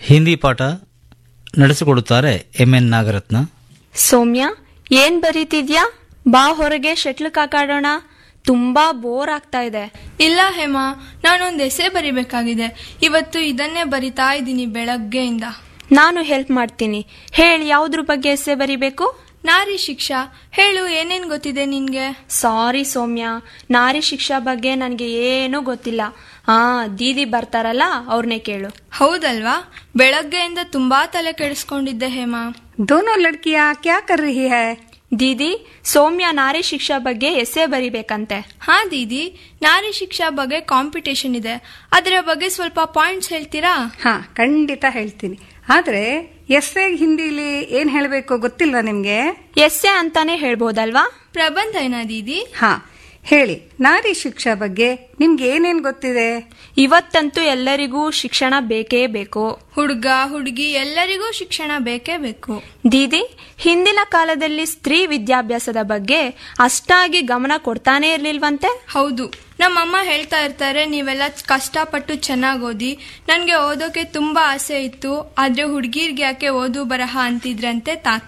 ಹಿಂದಿ ಪಾಠ ನಡೆಸಿಕೊಡುತ್ತಾರೆ M N Nagaratna ಸೌಮ್ಯ ಏನ್ ಬರೀತಿದ್ಯಾ ಬಾ ಹೊರಗೆ ಶಟ್ಲ್ ಕಾಕಾಡೋಣ ತುಂಬಾ ಬೋರ್ ಆಗ್ತಾ ಇದೆ ಇಲ್ಲ ಹೇಮಾ ನಾನೊಂದು ಎಸೆ ಬರಿಬೇಕಾಗಿದೆ ಇವತ್ತು ಇದನ್ನೇ ಬರಿತಾ ಇದ್ದೀನಿ ಬೆಳಗ್ಗೆಯಿಂದ ನಾನು ಹೆಲ್ಪ್ ಮಾಡ್ತೀನಿ ಹೇಳಿ ಯಾವ್ದ್ರ ಬಗ್ಗೆ ಎಸ್ಸೆ ಬರಿಬೇಕು ನಾರಿ ಶಿಕ್ಷಾ ಹೇಳು ಏನೇನ್ ಗೊತ್ತಿದೆ ನಿನ್ಗೆ ಸಾರಿ ಸೌಮ್ಯ ನಾರಿ ಶಿಕ್ಷಾ ಬಗ್ಗೆ ನನಗೆ ಏನೂ ಗೊತ್ತಿಲ್ಲ ಹಾ ದೀದಿ ಬರ್ತಾರಲ್ಲ ಅವ್ರನ್ನೇ ಕೇಳು ಹೌದಲ್ವಾ ಬೆಳಗ್ಗೆಯಿಂದ ತುಂಬಾ ತಲೆ ಕೆಡಿಸ್ಕೊಂಡಿದ್ದೆ ಹೇಮಾ दोनों लड़कियां क्या कर रही है ದೀದಿ ಸೌಮ್ಯ ನಾರಿ ಶಿಕ್ಷಾ ಬಗ್ಗೆ ಎಸ್ಸೆ ಬರಿಬೇಕಂತೆ ಹಾ ದೀದಿ ನಾರಿ ಶಿಕ್ಷಾ ಬಗ್ಗೆ ಕಾಂಪಿಟೇಷನ್ ಇದೆ ಅದರ ಬಗ್ಗೆ ಸ್ವಲ್ಪ ಪಾಯಿಂಟ್ಸ್ ಹೇಳ್ತೀರಾ ಹಾ ಖಂಡಿತ ಹೇಳ್ತೀನಿ ಆದ್ರೆ ಎಸ್ಸೆ ಹಿಂದಿಲಿ ಏನ್ ಹೇಳಬೇಕು ಗೊತ್ತಿಲ್ವಾ ನಿಮ್ಗೆ ಎಸ್ಸೆ ಅಂತಾನೆ ಹೇಳ್ಬೋದಲ್ವಾ ಪ್ರಬಂಧ ಏನಾ ದೀದಿ ಹಾ ಹೇಳಿ ನಾರಿ ಶಿಕ್ಷಾ ಬಗ್ಗೆ ನಿಮ್ಗೆ ಏನೇನ್ ಗೊತ್ತಿದೆ ಇವತ್ತಂತೂ ಎಲ್ಲರಿಗೂ ಶಿಕ್ಷಣ ಬೇಕೇ ಬೇಕು ಹುಡುಗ ಹುಡುಗಿ ಎಲ್ಲರಿಗೂ ಶಿಕ್ಷಣ ಬೇಕೇ ಬೇಕು ದೀದಿ ಹಿಂದಿನ ಕಾಲದಲ್ಲಿ ಸ್ತ್ರೀ ವಿದ್ಯಾಭ್ಯಾಸದ ಬಗ್ಗೆ ಅಷ್ಟಾಗಿ ಗಮನ ಕೊಡ್ತಾನೆ ಇರ್ಲಿಲ್ವಂತೆ ಹೌದು ನಮ್ಮಮ್ಮ ಹೇಳ್ತಾ ಇರ್ತಾರೆ ನೀವೆಲ್ಲ ಕಷ್ಟಪಟ್ಟು ಚೆನ್ನಾಗಿ ಓದಿ ನನಗೆ ಓದೋಕೆ ತುಂಬಾ ಆಸೆ ಇತ್ತು ಆದ್ರೆ ಹುಡುಗಿರ್ಗೆ ಯಾಕೆ ಓದು ಬರಹ ಅಂತಿದ್ರಂತೆ ತಾತ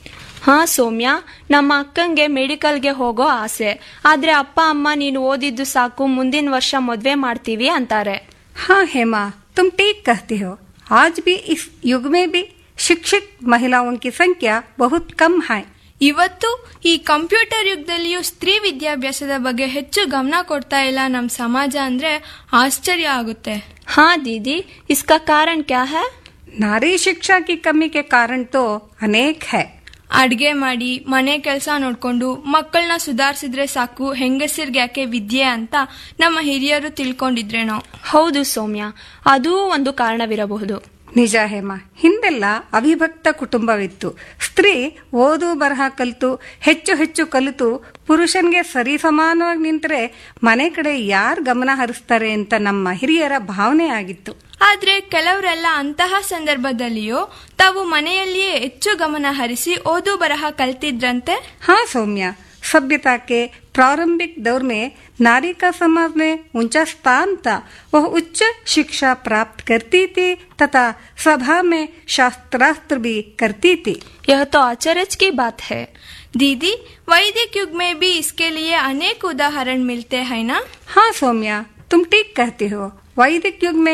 ಹಾ ಸೌಮ್ಯ ನಮ್ಮ ಅಕ್ಕಂಗೆ ಮೆಡಿಕಲ್ಗೆ ಹೋಗೋ ಆಸೆ ಆದ್ರೆ ಅಪ್ಪ ಅಮ್ಮ ನೀನು ಓದಿದ್ದು ಸಾಕು ಮುಂದಿನ ವರ್ಷ ಮದ್ವೆ ಮಾಡ್ತೀವಿ ಅಂತಾರೆ हाँ हेमा तुम ठीक कहती हो आज भी इस युग में भी शिक्षित महिलाओं की संख्या बहुत कम है ಇವತ್ತು ಈ ಕಂಪ್ಯೂಟರ್ ಯುಗದಲ್ಲಿಯೂ ಸ್ತ್ರೀ ವಿದ್ಯಾಭ್ಯಾಸದ ಬಗ್ಗೆ ಹೆಚ್ಚು ಗಮನ ಕೊಡ್ತಾ ಇಲ್ಲ ನಮ್ಮ ಸಮಾಜ ಅಂದ್ರೆ ಆಶ್ಚರ್ಯ ಆಗುತ್ತೆ हाँ दीदी इसका कारण क्या है नारी शिक्षा की कमी के कारण तो अनेक है ಅಡ್ಗೆ ಮಾಡಿ ಮನೆ ಕೆಲಸ ನೋಡ್ಕೊಂಡು ಮಕ್ಕಳನ್ನ ಸುಧಾರಿಸಿದ್ರೆ ಸಾಕು ಹೆಂಗಸರ್ಗೆ ಯಾಕೆ ವಿದ್ಯೆ ಅಂತ ನಮ್ಮ ಹಿರಿಯರು ತಿಳ್ಕೊಂಡಿದ್ರೆ ನಾವು ಹೌದು ಸೌಮ್ಯ ಅದೂ ಒಂದು ಕಾರಣವಿರಬಹುದು ನಿಜ ಹೇಮ ಹಿಂದೆಲ್ಲ ಅವಿಭಕ್ತ ಕುಟುಂಬವಿತ್ತು ಸ್ತ್ರೀ ಓದು ಬರಹ ಕಲಿತು ಹೆಚ್ಚು ಹೆಚ್ಚು ಕಲಿತು ಪುರುಷನ್ಗೆ ಸರಿ ಸಮಾನವಾಗಿ ನಿಂತರೆ ಮನೆ ಕಡೆ ಯಾರು ಗಮನ ಹರಿಸ್ತಾರೆ ಅಂತ ನಮ್ಮ ಹಿರಿಯರ ಭಾವನೆ ಆಗಿತ್ತು ಆದ್ರೆ ಕೆಲವರೆಲ್ಲ ಅಂತಹ ಸಂದರ್ಭದಲ್ಲಿಯೂ ತಾವು ಮನೆಯಲ್ಲಿಯೇ ಹೆಚ್ಚು ಗಮನ ಹರಿಸಿ ಓದು ಬರಹ ಕಲ್ತಿದ್ರಂತೆ हाँ सौम्या सभ्यता के प्रारंभिक दौर में नारी का समाज में ऊंचा स्थान था वह उच्च शिक्षा प्राप्त करती थी तथा सभा में शास्त्रास्त्र भी करती थी यह तो अचरज की बात है दीदी वैदिक युग में भी इसके लिए अनेक उदाहरण मिलते हैं ना हाँ सौम्या तुम ठीक कहती हो वैदिक युग में